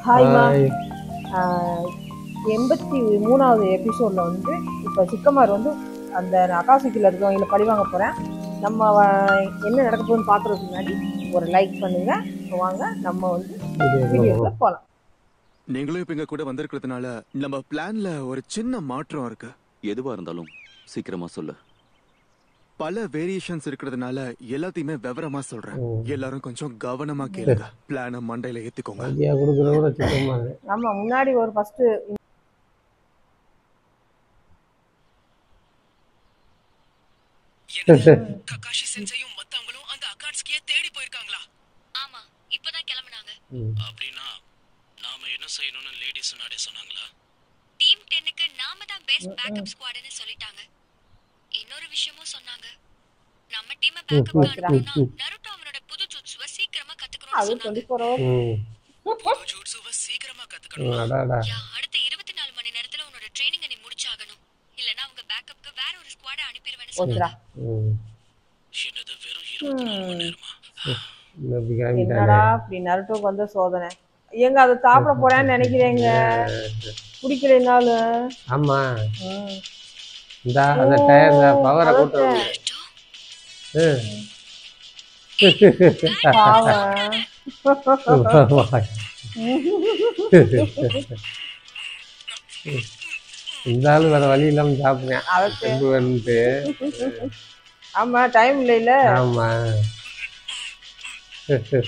ஹாய்மா hi எண்பத்தி மூணாவது எபிசோடில் வந்து இப்போ சிக்கமார் வந்து அந்த அகாசிக்கில் இருக்கவங்கள பழி வாங்க போகிறேன் நம்ம வ- என்ன நடக்க போகுதுன்னு பார்க்குறதுக்கு முன்னாடி ஒரு லைக் பண்ணுங்க இப்போ வாங்க நம்ம வந்து வீடியோக்குள்ள போகலாம் நீங்களும் இப்ப எங்க கூட வந்திருக்கிறதுனால நம்ம பிளான்ல ஒரு சின்ன மாற்றம் இருக்கு எதுவா இருந்தாலும் சீக்கிரமா சொல்லு பல வேரியேஷன்ஸ் இருக்கிறதுனால எல்லாத்தையுமே விவரமா சொல்றேன் ஓ. எல்லாரும் கொஞ்சம் கவனமா கேளுங்க பிளான மண்டையில ஏத்திக்கோங்க ஐடியா கொடுக்குற கூட சுத்தமா இல்லை. நம்ம முன்னாடி ஒரு ஃபஸ்ட்டு ககாஷி செஞ்சையும் மத்தவங்களும் அந்த அகாட்ஸ்கியே தேடி போயிருக்காங்களா ஆமா இப்பதான் கிளம்புனாங்க ம். அப்படின்னா நாம என்ன செய்யணும்னு லேடிஸ் முன்னாடி சொன்னாங்களா டீம் டென்னுக்கு நாம தான் பெஸ்ட் பேக்கப் ஸ்குவாட்னு சொல்லிட்டாங்க இன்னொரு விஷயமும் சொன்னாங்க நம்ம டீமை பேக்கப் அனுப்பணும்னா நருட்டோ அவனோட புது ஜுட்சுவ சீக்கிரமா கத்துக்கணும்னு அது சொன்னாங்க டுவெண்ட்டி ஃபோர் ஹவர்ஸ் ம். புது ஜூட்ஸுவ சீக்கிரமா ம், கத்துக்கணும் அடாடா யா அடுத்த இருபத்தி நாலு மணி நேரத்துல உன்னோட ட்ரைனிங் நீ முடிச்சாகணும் இல்லனா அவங்க பேக்கப்க்கு வேற ஒரு ஸ்குவாட அனுப்பிடுவேன்னு ஓகேடா சொன்னாங்க ம். என்னது வெறும் இருபத்தி நாலு மணி நேரமா இன்னும் இப்படி கிளம்பிட்டானே என்னடா இப்படி நருட்டோக்கு வந்த சோதனை ஏங்க அதை சாப்பிட போறேன்னு நினைக்கிறேங்க பிடிக்கலைனாலும் ஆமா ம். இந்தா அந்த டயர் பவரை கூட்ட நருட்டோ பாவம் இருந்தாலும் வேற வழி இல்லாம சாப்பிடுறேன் அதுக்கு செம்பு வேணுன்ட்டு ஆமா டைம் இல்லைல்ல ஆமா நருட்டோ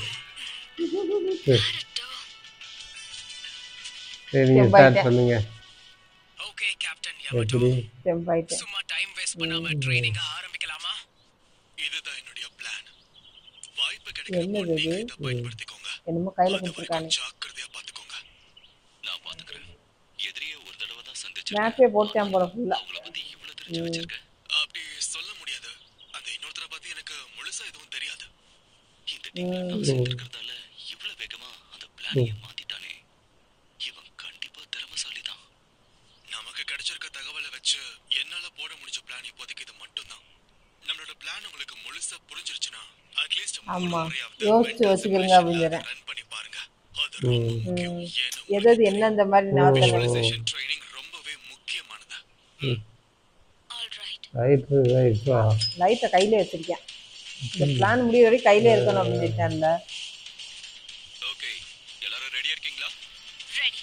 சரி நீங்க செம்பாயிட்டேன். ஸ்டார்ட் பண்ணுங்க ஓகே கேப்டன் எப்படி செம்பாயிட்டேன் சும்மா டைம் வேஸ்ட் பண்ணாம ட்ரைனிங் ஆரம்பிக்கலாமா இதுதான் என்னுடைய பிளான் வாய்ப்பு கிடைக்கும் என்னது இது? இதை பயன்படுத்திக்கோங்க என்னமோ கையில அது கொடுத்துருக்கானே வரைக்கும் ஜாக்கிரதையா பாத்துக்கோங்க நான் பாத்துக்கிறேன் எதிரியே ஒரு தடவை தான் சந்திச்சு மேப்பே போட்டேன் போல ஃபுல்லா அவங்கள பத்தி இவ்வளவு தெரிஞ்சு வச்சிருக்க அப்படி சொல்ல முடியாது அந்த இன்னொருத்தரை பத்தி எனக்கு முழுசா எதுவும் தெரியாது இந்த டீம்ல நான் சேர்ந்திருக்கிறதால இவ்வளவு வேகமா அந்த பிளானையே மாத்திட்டானே இவன் கண்டிப்பா திறமசாலி தான் நமக்கு கிடைச்சிருக்க தகவலை வச்சு என்னால போட முடிஞ்ச பிளான் இப்போதைக்கு இது மட்டும்தான் நம்மளோட பிளான் உங்களுக்கு முழுசா புரிஞ்சிருச்சுன்னா அட்லீஸ்ட் ஆமா யோசிச்சு வச்சுக்கிறீங்க அப்படிங்கிறேன் ரன் பண்ணி பாருங்க அது ரொம்ப முக்கியம் ஏன்னா எது எது என்ன இந்த மாதிரி நான் visualization training ரொம்பவே முக்கியமானது ஆல் ரைட் ரைட்டு ரைட்டா லைட்டை கையில வச்சிருக்கேன் இந்த பிளான் முடிய வரைக்கும் கையில இருக்கணும் அப்படின்னு சொல்லிட்டேன்ல ஓகே எல்லாரும் ரெடியா இருக்கீங்களா ரெடி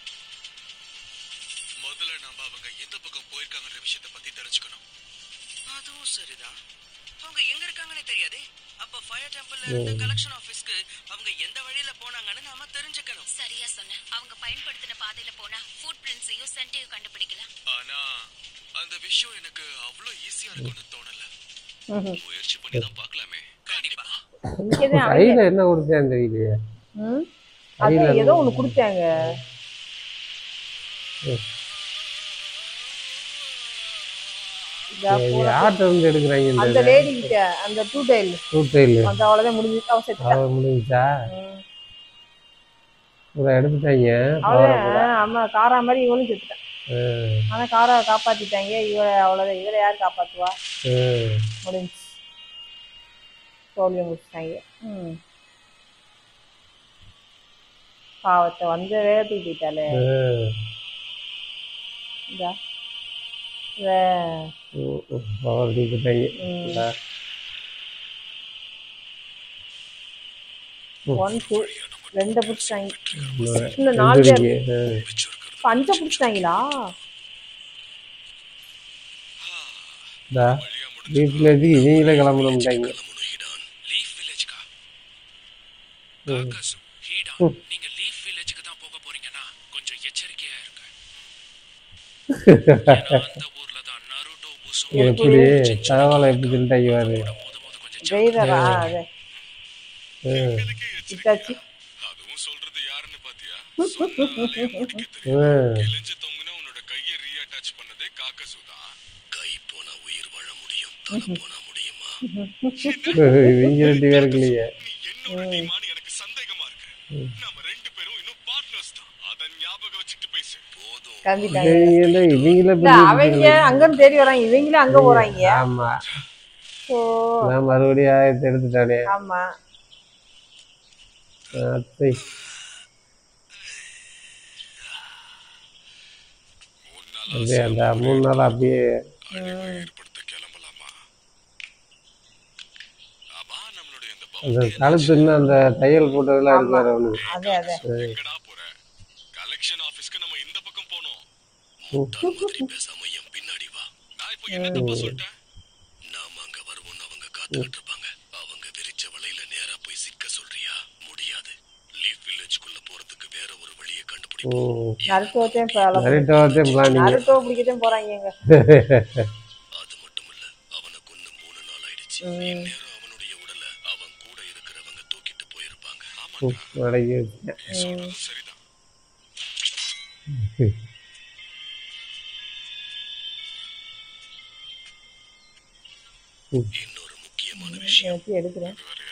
முதல்ல நாம அவங்க எந்த பக்கம் போயிருக்காங்கன்ற விஷயத்தை பத்தி தெரிஞ்சுக்கணும் அதுவும் சரிதான் அவங்க எங்க இருக்காங்கன்னு தெரியாதே அப்ப ஃபயர் டெம்பிள்ல இருந்து கலெக்ஷன் ஆபீஸ்க்கு அவங்க எந்த வழியில போனாங்கன்னு நாம தெரிஞ்சுக்கணும் சரியா சொன்ன அவங்க பயன்படுத்தின பாதையில போனா ஃபுட் பிரிண்ட்ஸையும் சென்ட்டையும் கண்டுபிடிக்கலாம் ஆனா அந்த விஷயம் எனக்கு அவ்வளவு ஈஸியா இருக்கும்னு தோணல முயற்சி பண்ணி தான் பார்க்கலாமே கண்டிப்பா இங்கதான் அவங்க கையில என்ன கொடுத்தேன் தெரியலையே ம்? அதான் ஏதோ ஒண்ணு கொடுத்தாங்க இதா இது போல. யார்கிட்ட இருந்து எடுக்கிறாங்க இந்த அந்த லேடி கிட்ட அந்த டூ டைல் டூட்டைல் அந்த அவ்வளவுதான் முடிஞ்சு அவ செத்துட்டா அவ முடிஞ்சா ம். பூரா எடுத்துட்டாங்க அவளே ஆமா காரா மாதிரி இவளும் செத்துட்டான் ஆ, ஆனா காரா காப்பாத்திட்டாங்க இவ அவ்வளவுதான் இவரை யார் காப்பாத்துவா ஆ. முடிஞ்சு தோல்வி முடிச்சிட்டாங்க ம் பாவத்தை வந்த வேகத்துக்கு போயிட்டாலே இதா இவ, பவர் தூக்கிட்டாங்க ம், ஒன் டூ ரெண்டை பிடிச்சிட்டாங்க இன்னும் நாலு பேர் பஞ்ச பிடிச்சிட்டாங்களா வீட்டில் எதுக்கு இவங்களே கிளம்பணும்ட்டாங்க லீஃப் வில்லேஜ்க்கா காக்காசு ஹீடா நீங்க லீஃப் வில்லேஜ்க்கு தான் போக போறீங்கன்னா கொஞ்சம் எச்சரிக்கையா இருங்க ஏன்னா அந்த ஊர்ல தான் நருட்டோ புசு எப்படி தகவலை எப்படி சொல்லிட்டாங்க பாரு போது போது கொஞ்சம் டிரைவரா அது ஆ, இட்டாச்சு அதுவும் சொல்றது யாருன்னு பாத்தியா சொன்னாலே முடிக்க ஆ. தெரியும் கிழிஞ்சு தொங்குனா உன்னோட கையை ரீஅட்டாச் பண்ணதே காக்கசு தான் கை போனா உயிர் வாழ முடியும் தலை போனா முடியுமா இவங்க ரெண்டு பேருக்கு இல்லையே நீ என்னோட டீமான்னு எனக்கு சந்தேகமா இருக்கு நாம ரெண்டு பேரும் இன்னும் பார்ட்னர்ஸ் தான் அத ஞாபகம் வச்சுட்டு பேசு போதும் கிளம்பிட்டாங்க இவங்களே இவங்களே இல்ல அவங்க அங்கிருந்து தேடி வராங்க இவங்களும் அங்க போறாங்க ஆமா ஓ நான் மறுபடியும் ஆயிரத்தி எடுத்துட்டானே ஆமா அத்தை அப்படியே அந்த மூணு நாள் அப்படியே ஏற்படுத்த கிளம்பலாமா ஆமா நம்மளுடைய இந்த அந்த கழுத்து இன்னும் அந்த தையல் போட்டதெல்லாம் இருக்காரு அவனுக்கு அதே அதே எங்கடா போற கலெக்ஷன் ஆபீஸ்க்கு நம்ம இந்த பக்கம் போனோம் முட்டாள் மாதிரி பேசாம என் பின்னாடி வா நான் இப்போ என்ன தப்பா சொல்லிட்டேன் நாம அங்க வருவோம்னு அவங்க காத்துக்கிட்டு இருப்பாங்க அவங்க விரிச்ச வலையில நேரா போய் சிக்க சொல்றியா முடியாது லீஃப் வில்லேஜ்க்குள்ள போறதுக்கு வேற ஒரு வழியை கண்டுபிடிப்போம் ம் நருட்டோத்தையும் ஃபாலோ நரிட்டோத்தையும் பிளானிங் நருட்டோ பிடிக்கத்தையும் போறாங்க எங்க அது மட்டும் இல்ல அவனை கொன்னு மூணு நாள் ஆயிடுச்சு இந்நேரம் அவனுடைய உடலை அவன் கூட இருக்கிறவங்க தூக்கிட்டு போயிருப்பாங்க ஆமா அடங்கி வச்சேன் நீ சொல்றதும் சரிதான் இன்னொரு முக்கியமான விஷயம் வச்சு எடுக்கிறேன் வேறயா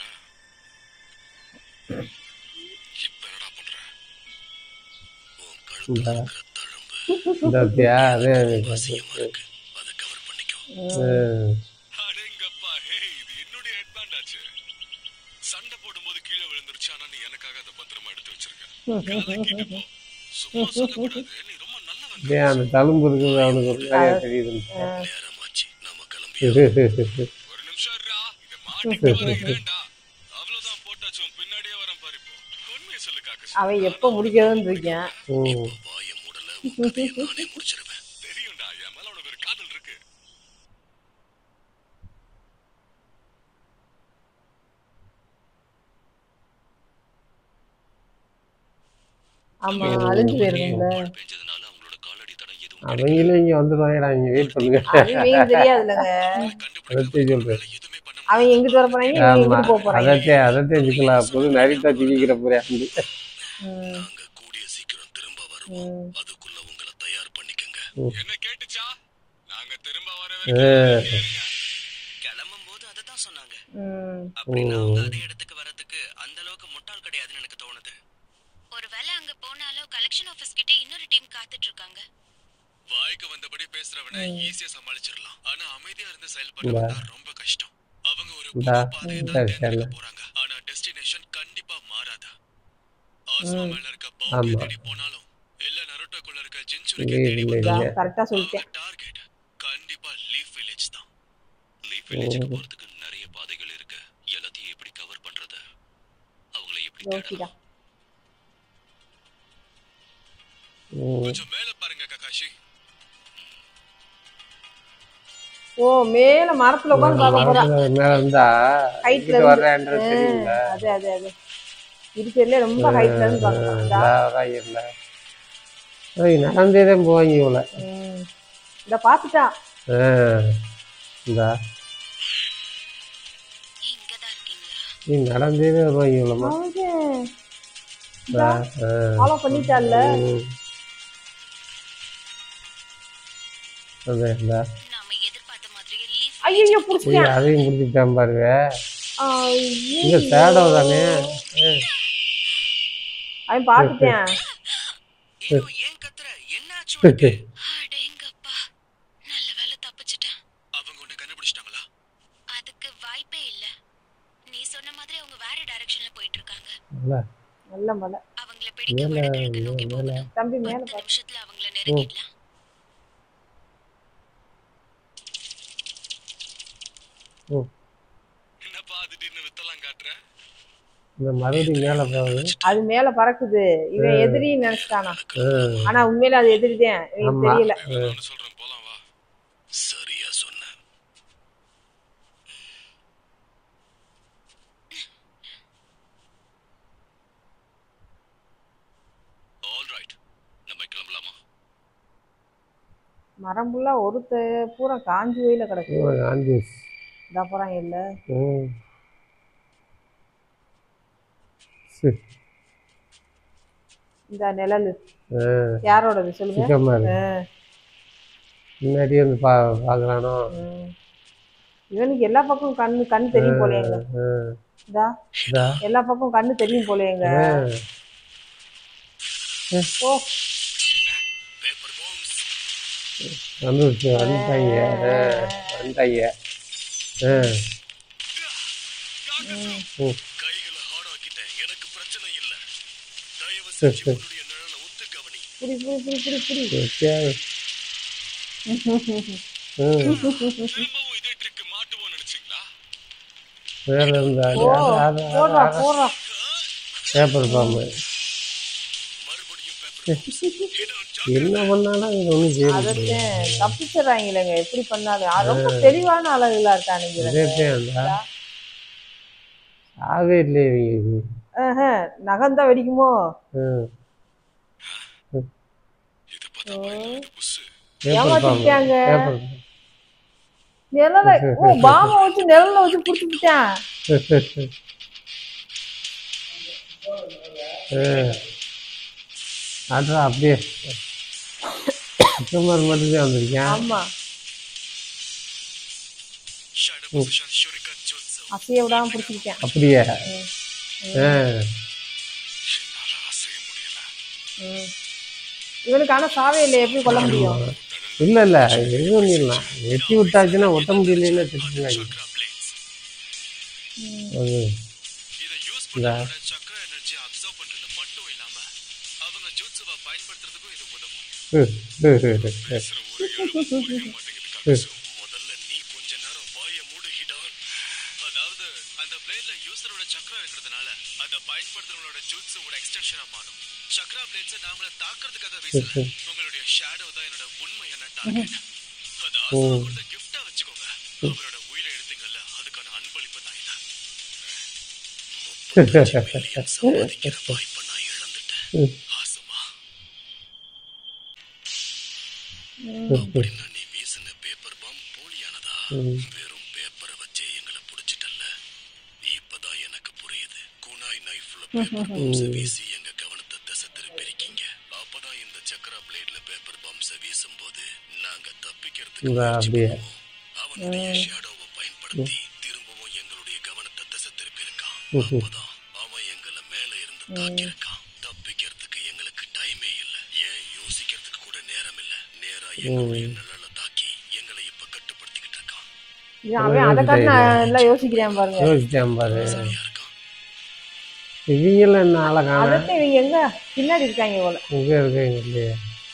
இப்ப என்னடா பண்ற உன் கழுத்துல இருக்கிற தழும்பு இந்த அப்படியா அதே வசியமா இருக்கு அதை கவர் பண்ணிக்கோ ம். அடேங்கப்பா ஹே இது என்னுடைய ஹெட்பேண்ட் ஆச்சு சண்டை போடும்போது கீழே விழுந்துருச்சு ஆனா நீ எனக்காக அதை பத்திரமா எடுத்து வச்சிருக்க கலக்கிட்டு போ சும்மா சொல்லக்கூடாது நீ ரொம்ப நல்லவன் அப்படியே அந்த தழும்பு இருக்குது அவனுக்கு ஒரு மாதிரியா தெரியுது நேரமாச்சு நாம கிளம்பி ஒரு நிமிஷம் இருடா இத மாட்டிட்டு வர ஏன்டா அவ்வளவுதான் போட்டாச்சு உன் பின்னாடியே வரேன் பாரு இப்போ உண்மையை சொல்லு காக்கஸ் அவன் எப்போ முடிக்கிறதுன்னு இருக்கேன் ம் வாய மூடல உன் கதையை நானே முடிச்சிருவேன் தெரியும்டா என் மேல உனக்கு ஒரு காதல் இருக்கு ஆமா அழிஞ்சு போயிருக்கும்ல மழை பெஞ்சதுனால அவங்களோட காலடி தடம் எதுவும் அவங்களும் இங்கே வந்துடுவாங்கடா இங்கே வெயிட் பண்ணுங்க அவன் தெரியாதுல்லங்க அதைத்தான் சொல்கிறேன் எதுவுமே பண்ண அவன் எங்கிட்டு வர போறாங்க இவங்க ஆமா எங்கிட்டு போக போறாங்க அதத்தே அதத்தே வச்சுக்கலாம் புது நரித்தா திணிக்கிற போறே வந்து ம், நாங்க கூடிய சீக்கிரம் திரும்ப வருவோம் ம். அதுக்குள்ள உங்களை தயார் பண்ணிக்கங்க ம். என்ன கேட்டுச்சா நாங்க திரும்ப வர ஆ. கிளம்பும் போது அதை தான் சொன்னாங்க ம். அப்படின்னா அவங்க அதே இடத்துக்கு வரதுக்கு அந்த அளவுக்கு முட்டாள் கிடையாதுன்னு எனக்கு தோணுது ஒருவேளை அங்க போனாலும் கலெக்ஷன் ஆபீஸ் கிட்ட இன்னொரு டீம் காத்துட்டு இருக்காங்க வாய்க்கு வந்தபடி பேசுறவனை ஈஸியா சமாளிச்சிடலாம் ஆனா அமைதியா இருந்து செயல்படுறவன் தான் ரொம்ப கஷ்டம் அவங்க ஒரு புது இந்தா, பாதையை தான் சரி, தேர்ந்தெடுக்க சரி. போறாங்க ஆனா டெஸ்டினேஷன் கண்டிப்பா மாறாது ஆஸ்மா மேல இருக்க ஆமா. பவுண்டரி தேடி போனாலும் இல்ல நருட்டோக்குள்ள இருக்க ஜின்சுரிக்கு இல்லை தேடி இல்லை இதா, வந்தாலும் இல்லை கரெக்டா அவங்க சொல்லிட்டேன் டார்கெட் கண்டிப்பா லீஃப் வில்லேஜ் தான் லீஃப் வில்லேஜுக்கு ஓ. போறதுக்கு நிறைய பாதைகள் இருக்கு எல்லாத்தையும் எப்படி கவர் பண்றது அவங்கள எப்படி யோசிடா தேடலாம் ம் கொஞ்சம் மேல பாருங்க ககாஷி ஓ மேல மரத்துல உட்காந்து பார்க்க போறா மரத்துல மேல இருந்தா Height ல இங்கிட்டு இருந்து. வர்றேன்றது தெரியும்ல அதே அதே அதே இருக்கிறதுலே ரொம்ப ஹைட்ல இருந்து பார்க்கலாம் இதா. இல்ல ஏய் நடந்தே தான் போவாங்க இவ்வளோ ம். இத பாத்துட்டா இந்தா இங்கதான் இருக்கீங்களா நீ நடந்தே தான் வருவாங்க இவ்வளோமா அவங்க இந்தா ஆ. ஃபாலோ பண்ணிட்டால ம். அதே இந்தா நாம எதிர்பார்த்த மாதிரியே லீஃப் ஐயோ ஐயோ, புடிச்சிட்டேன் அதையும் முடிச்சுட்டான் பாருங்க ஐயோ. இங்க சேடோ தானே ஏ, அவன் பாத்துட்டேன் ஏதோ ஏன் கத்துற என்ன ஆச்சு உனக்கு அடேங்கப்பா நல்ல வேளை தப்பிச்சிட்டேன் அவங்க உன்னை கண்டுபிடிச்சிட்டாங்களா அதுக்கு வாய்ப்பே இல்ல நீ சொன்ன மாதிரி அவங்க வேற டைரக்ஷன்ல போயிட்டு இருக்காங்க நல்லா. நல்ல மலை அவங்கள பிடிக்க மேல, வடகிழக்கு நோக்கி மேல. போகணும் தம்பி மேல பத்து பாரு நிமிஷத்துல அவங்கள நெருங்கிடலாம் என்னப்பா திடீர்னு வித்தெல்லாம் காட்டுற இந்த மறுபடியும் மேலே போகுது அது மேல பறக்குது இவன் எதிரின்னு நினைச்சிட்டானா ஆ. ஆனா உண்மையில அது எதிரிதான் இவனுக்கு ஆமா. தெரியல நான் சொல்றேன் போலாம் வா சரியா சொன்ன ஆல் ரைட் நம்ம கிளம்பலாமா மரம் ஃபுல்லா ஒருத்த பூரா காஞ்சி வயல கிடக்கு இவன் காந்தி இதா போறான் இல்ல ம் சரி. இந்த நிழல் ஆ, யாரோடது சொல்லுங்க சிக்கமா இருக்கு ஆ, முன்னாடியே வந்து பா பார்க்குறானோ ம். இவனுக்கு எல்லா பக்கம் கண்ணு கண் தெரியும் போலேங்க இதா இதா எல்லா பக்கம் கண்ணு தெரியும் போலேங்க ஆ. ஓ பேப்பர் பாம்ஸ் வந்துருச்சு வந்துட்டாங்க ஆ, வந்துட்டாங்க ஆ ம். கைகளை ஹார்ட் ஆக்கிட்டேன் எனக்கு பிரச்சனை இல்ல தயவு செஞ்சு உன்னுடைய நிழலை ஒத்து கவனி புடி புடி புடி புடி புடி எப்படியாவது திரும்பவும் இதே ட்ரிக் மாட்டுவோம் நினைச்சீங்களா வேற இருந்தா ஓ போடுறா போடுறா பேப்பர் பாம்பு மறுபடியும் பேப்பர் என்ன பண்ணாலும் இது ஒன்றும் செய்ய முடியாது அதத்தான் தப்பிச்சிடறாங்களேங்க எப்படி பண்ணாலும் ஆ, ரொம்ப தெளிவான ஆளுகளா இருக்கானுங்க இதே அந்த ஆவே இல்லையே இவங்களுக்கு நகந்தா வெடிக்குமோ ம் இதை பார்த்தா பயங்கர புஸ்ஸு பேப்பர் பாம்பு ஏமாத்திட்டாங்க. பேப்பர் நிழல ஓ பாம்பை வச்சு நிழல்ல வச்சு புடிச்சுக்கிட்டேன் அட்ரா அப்படியே சுத்தமாக மட்டும்தான் வந்திருக்கேன் ஆமா ஷேடோ பொசிஷன் ஷூரிகன் ஜூட்ஸு அசைய விடாம புடிச்சுக்கிட்டேன் அப்படியே ஆ என்னால அசைய முடியல ம். இவனுக்கு ஆனா சாவே இல்லை எப்படி கொல்ல முடியும் இல்லை இல்லை எது பண்ணிடலாம் வெட்டி விட்டாச்சுன்னா ஒட்ட முடியலன்னு திட்டுறாங்க சக்ரா பிளேட்ஸ் அது இதை யூஸ் பண்ணோட சக்ரா எனர்ஜி அப்சர்வ் பண்றது மட்டும் இல்லாம அவங்க ஜூட்ஸுவை பயன்படுத்துறதுக்கும் இது உதவும் பேசுற ஒரு எழுவும் புரிய மாட்டேங்குது கடைசி முதல்ல நீ கொஞ்ச நேரம் வாய மூடு ஹிடான் அதாவது அந்த பிளேட்ல யூசரோட சக்ரா இருக்கிறதுனால அதை பயன்படுத்துறவங்களோட ஜூட்ஸோட எக்ஸ்டென்ஷனா மாறும் சக்ரா பிளேட்ஸ் நான் உங்களை தாக்குறதுக்காக வீசல உங்களுடைய ஷேடோ தான் என்னோட உண்மையான டார்கெட் அது ஆசை கொடுத்த கிஃப்டா வச்சுக்கோங்க அவரோட உயிரை எடுத்தீங்கல்ல அதுக்கான அன்பளிப்பு தான் இது மில்லியன் சம்பாதிக்கிற வாய்ப்பை நான் இழந்துட்டேன் ஆசமா அப்படின்னா நீ வீசின பேப்பர் பாம் போலியானதா வெறும் பேப்பரை வச்சே எங்களை புடிச்சிட்டல்ல இப்பதான் எனக்கு புரியுது குனாய் நைஃப்ல பேப்பர் பாம்ஸ் வீசி எங்க கவனத்தை திசை திருப்பிருக்கீங்க அப்பதான் இந்த சக்கரா பிளேட்ல பேப்பர் பாம்ஸ் வீசும்போது நாங்க தப்பிக்கிறதுக்கு இந்த முயற்சி அப்படியே. பண்ணுவோம். அவனுடைய ஷேடோவை பயன்படுத்தி திரும்பவும் எங்களுடைய கவனத்தை திசை திருப்பியிருக்கான் அப்பதான் அவன் எங்களை மேல இருந்து தாக்கியிருக்கான் தப்பிக்கிறதுக்கு எங்களுக்கு டைமே இல்ல ஏன் யோசிக்கிறதுக்கு கூட நேரம் இல்ல நேரா எங்களுடைய நிழல தாக்கி எங்களை இப்ப கட்டுப்படுத்திக்கிட்டு இருக்கான் இது அவன் அதை காட்டு நான் எல்லாம் யோசிக்கிறேன் பாருங்க யோசிச்சேன் பாரு சரியா இருக்கான் இவங்களும் என்ன ஆளை காண அதத்தான் இவங்க எங்க பின்னாடி இருக்காங்க போல இங்கே இருக்கீங்க இல்லையே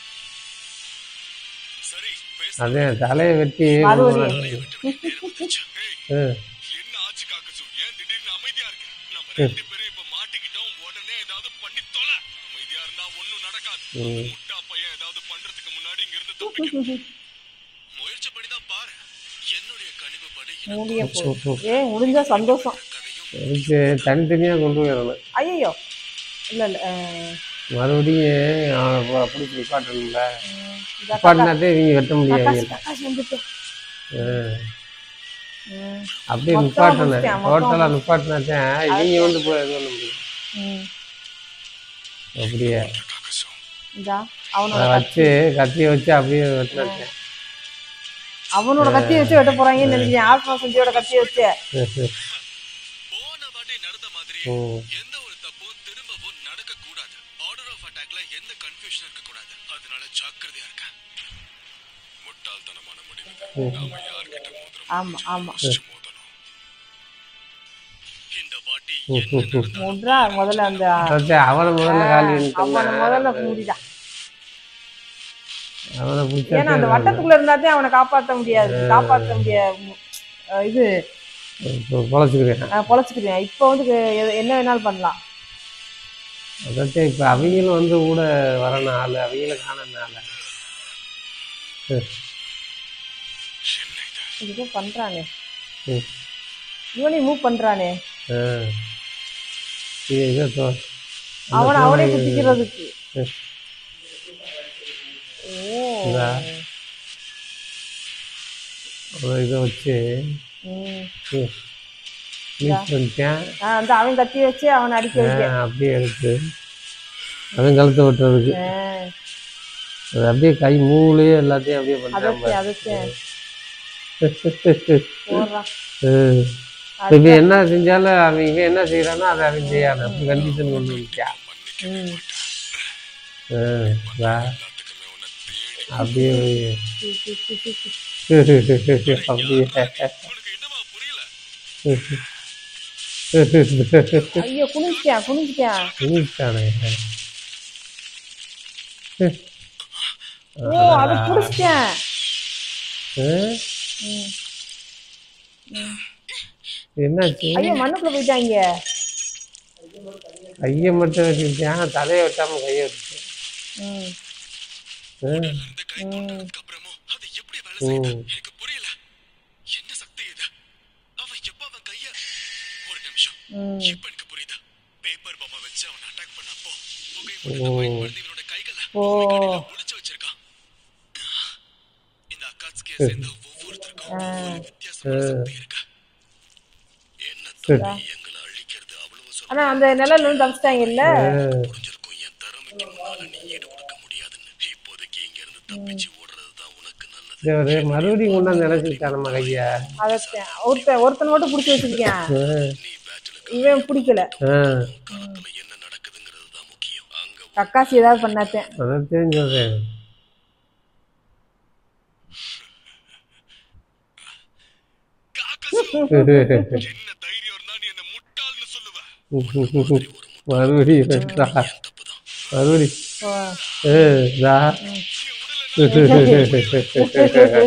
சரி பேச அதே தலையை வெட்டி மறுபடியும். ஆ, என்ன ஆச்சு காக்கசு ஏன் திடீர்னு அமைதியா இருக்கு நம்ம ரெண்டு பேரும் இப்ப மாட்டிக்கிட்டோம் உடனே ஏதாவது பண்ணி தொலை அமைதியா இருந்தா ஒண்ணும் நடக்காது முட்டா பையன் ஏதாவது பண்றதுக்கு முன்னாடி இங்க இருந்து தப்பிக்க முயற்சி பண்ணிதான் பாரு என்னுடைய கணிப்பு படி முடிய போகுது ஏ முடிஞ்சா சந்தோஷம் கதையும் எடுத்து தனித்தனியாக கொண்டு போயிடணும் ஐயோ இல்ல இல்ல அஹ், மறுபடியும் அவனை அப்படி நிப்பாட்டணும்ல இதா நிப்பாட்டினாத்தே இவங்க வெட்ட முடியாது கக்காசி, கக்காசி வந்துட்டு ம், அப்படியே மொத்தமா நிப்பாட்டணும் முடிச்சிட்டேன், மொத்தமா டோட்டலாக நிப்பாட்டினாத்தேன் இவங்க வந்து போய் இது பண்ண முடியும் ம். அப்படியே காக்கசம் இந்தா அவனோட அதை வச்சு கத்தியை வச்சு அப்படியே வெட்டினாத்தேன் அவனோட கத்தியை வச்சு வெட்ட போறாங்கன்னு நினைக்கிறேன் ஆத்மா சந்தியோட கத்தியை வச்சு போன வாட்டி நடந்த மாதிரி ம். எந்த ஒரு தப்பும் திரும்பவும் நடக்க கூடாது ஆர்டர் ஆஃப் அட்டாக்ல எந்த கன்ஃபியூஷன் இருக்க கூடாது அதனால ஜாக்கிரதையா இருக்க முட்டாள்தனமான முடிவு நாம யார்கிட்ட மோதிரம் ஆமா ஆமா மோதணும் இந்த வாட்டி என்ன நடந்தாலும் முட்ரா முதல்ல அந்த அதாவது அவனை முதல்ல காலி அவனை முதல்ல மூடிடா அவனை ஏன்னா அந்த பிடிச்சா வட்டத்துக்குள்ள இருந்தாதே அவனை காப்பாத்த முடியாது காப்பாத்த முடியாது அஹ் இது பொழைச்சிக்கிறேன் அஹ் பொழைச்சுக்கிறேன் இப்போ வந்து கு- எது- என்ன வேணாலும் பண்ணலாம் அதான் இப்போ அவங்களும் வந்து கூட வரணும் ஆள் அவங்கள காணணும் ஆள் இதுக்கு பண்றானே ம். இவனையும் மூவ் பண்றானே ஆ. இது இதை தோ- அவனை அவனே குத்திக்கிறதுக்கு ம். ஓ இந்தா. ஒரு இதை வச்சு ம். மிக்ஸ் பண்ணிட்டேன் ஆ, அந்த அவன் கத்தி வச்சு அவனை அடிக்க வைக்க ஆ, அப்படியே எடுத்து அதுவும் கழுத்தை வெட்டுறதுக்கு ஆ, அது அப்படியே கை மூலையே எல்லாத்தையும் அப்படியே பண்ணிட்டான் அதத்தேன் அதத்தேன் போடுறான் இப்போ என்ன செஞ்சாலும் அவன் இவன் என்ன செய்யறானோ அதை அவன் செய்யாத அப்படி கண்டிஷன் கொண்டு வந்துட்டான் ம். ஆ, வா. அப்படியே சி, சி, சி, சி, சி. அப்படியே உனக்கு என்னமா புரியல ஐயோ குனிஞ்சிட்டான் குனிஞ்சிட்டான் இனிட்டானே. ஓ அதை புடிச்சிட்டேன் என்னாச்சு ஐயோ மண்ணுக்குள்ள போயிட்டாங்க கையை மட்டும் வச்சுக்கிட்டேன் தலையை வெட்டாம கையை வச்சுட்டேன் ம் இந்த கை கொண்டதுக்கு அப்புறமும் அது எப்படி வேலை செய்யுது எனக்கு புரியல என்ன சக்தி இது அவன் எப்ப அவன் கைய ஒரு நிமிஷம் ம் இப்ப எனக்கு புரியுது பேப்பர் பொம்மை வச்சு அவன் அட்டாக் பண்ணப்போ புகை மண்டலம் பயன்படுத்தி இவனோட கைகளை ஓ ஒளிச்சு வச்சிருக்கான் இந்த அக்காட்சியை சேர்ந்த ஒவ்வொருத்தருக்கும் ஒவ்வொரு வித்தியாசமான சக்தி இருக்கு என்ன தம்பி எங்களை அழிக்கிறது அவ்வளவு சொல்ல ஆனா அந்த நிழல்ல இருந்து தப்பிச்சிட்டாங்கல்ல புரிஞ்சிருக்கும் என் திறமைக்கு முன்னால நீ ஈடு கொடுக்க முடியாதுன்னு இப்போதைக்கு இங்க இருந்து தப்பிச்சு ஓடுறது தான் உனக்கு நல்லது இது ஒரு மறுபடியும் கொண்டாந்து நினைச்சிட்டா நம்ம கையை அதை ஒருத்தன் ஒருத்தன் மட்டும் பிடிச்சி வச்சிருக்கேன் நீ பேட்டில் இவன் பிடிக்கல ஆ காலத்துல என்ன நடக்குதுங்கிறது தான் முக்கியம் அங்க கக்காசி ஏதாவது பண்ணாத்தேன் அதான் தெரிஞ்சது காக்கசு என்ன தைரியம் இருந்தா நீ என்ன முட்டாள்னு சொல்லுவ மறுபடியும் வெட்டா என் தப்புதான் மறுபடியும் ஓ. ஏ தா என் உடல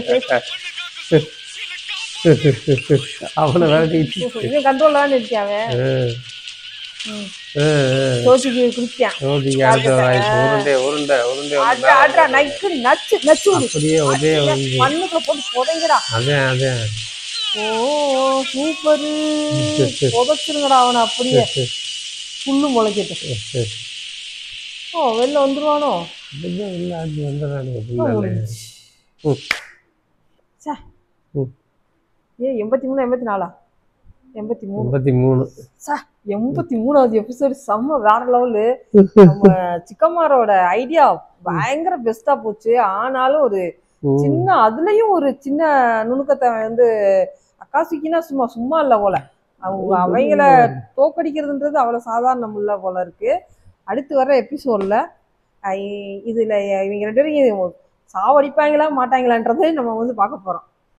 அவனை விரட்டிட்டு இவன் கண்ட்ரோல் தான் இருக்கேன் அவன் ம். சோசிக்கு குடிச்சான் ஓடிக்கு அடுத்த வாய்ப்பு உருண்டை உருண்டை உருண்டை வந்து ஆட்ரா ஆட்ரா நக்கு நச்சு நச்சு விடு. அப்படியே ஒரே வந்து மண்ணுக்குள்ள போட்டு புதைங்கடா அதே அதே ஓ சூப்பரு புதைச்சிருங்கடா அவனை அப்படியே புல்லு முளைக்கட்டு ஓ வெளில வந்துருவானோ அப்படிதான் இல்லை அது வந்துடுறானுங்க பின்னாலே ம். சே ம். ஏ எண்பத்தி மூணு எண்பத்தி நாலா எண்பத்தி மூணு எண்பத்தி மூணு சே எண்பத்தி மூணாவது எபிசோடு செம்ம வேற லெவலு நம்ம சிக்கம்மாரோட ஐடியா பயங்கர பெஸ்டா போச்சு ஆனாலும் ஒரு ம். சின்ன அதுலயும் ஒரு சின்ன நுணுக்கத்தை வந்து அக்காசிக்கினா சும்மா சும்மா இல்ல போல அவங்க அவங்கள தோக்கடிக்கிறதுன்றது அவ்வளவு சாதாரணம் இல்ல போல இருக்கு அடுத்து வர எபிசோட்ல இதுல இவங்க ரெண்டு பேரும் சாவடிப்பாங்களா மாட்டாங்களான்றதை நம்ம வந்து பார்க்க போறோம்